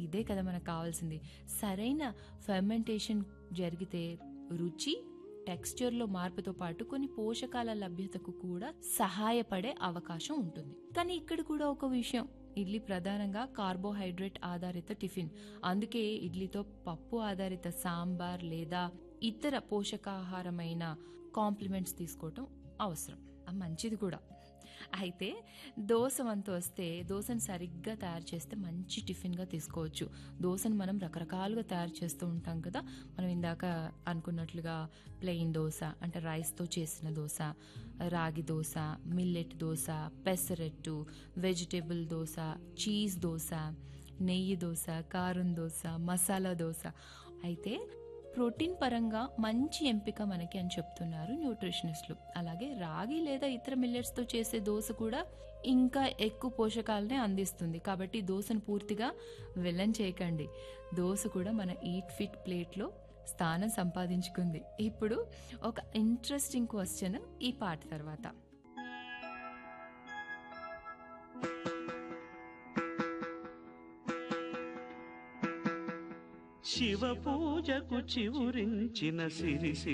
ఇదే కదా మనకు కావాల్సింది సరైన ఫెర్మెంటేషన్ జరిగితే రుచి టెక్స్చర్లో మార్పుతో పాటు కొన్ని పోషకాల లభ్యతకు కూడా సహాయపడే అవకాశం ఉంటుంది కానీ ఇక్కడ కూడా ఒక విషయం ఇడ్లీ ప్రధానంగా కార్బోహైడ్రేట్ ఆధారిత టిఫిన్ అందుకే ఇడ్లీతో పప్పు ఆధారిత సాంబార్ లేదా ఇతర పోషకాహారమైన కాంప్లిమెంట్స్ తీసుకోవటం అవసరం ఆ మంచిది కూడా అయితే దోశ వంతు వస్తే దోశను సరిగ్గా తయారు చేస్తే మంచి టిఫిన్గా తీసుకోవచ్చు దోశను మనం రకరకాలుగా తయారు చేస్తూ ఉంటాం కదా మనం ఇందాక అనుకున్నట్లుగా ప్లెయిన్ దోశ అంటే రైస్తో చేసిన దోశ రాగి dosa millet dosa pesarattu vegetable dosa cheese dosa నెయ్యి దోశ కారం దోశ మసాలా దోశ అయితే ప్రోటీన్ పరంగా మంచి ఎంపిక మనకి అని చెప్తున్నారు న్యూట్రిషనిస్టులు అలాగే రాగి లేదా ఇతర మిల్లెట్స్తో చేసే దోశ కూడా ఇంకా ఎక్కువ పోషకాలనే అందిస్తుంది కాబట్టి దోశను పూర్తిగా విలన్ చేయకండి దోశ కూడా మన ఈట్ ఫిట్ ప్లేట్లో స్థానం సంపాదించుకుంది ఇప్పుడు ఒక ఇంట్రెస్టింగ్ క్వశ్చన్ ఈ పాట తర్వాత శివ పూజకు చివురించిన సిరిసి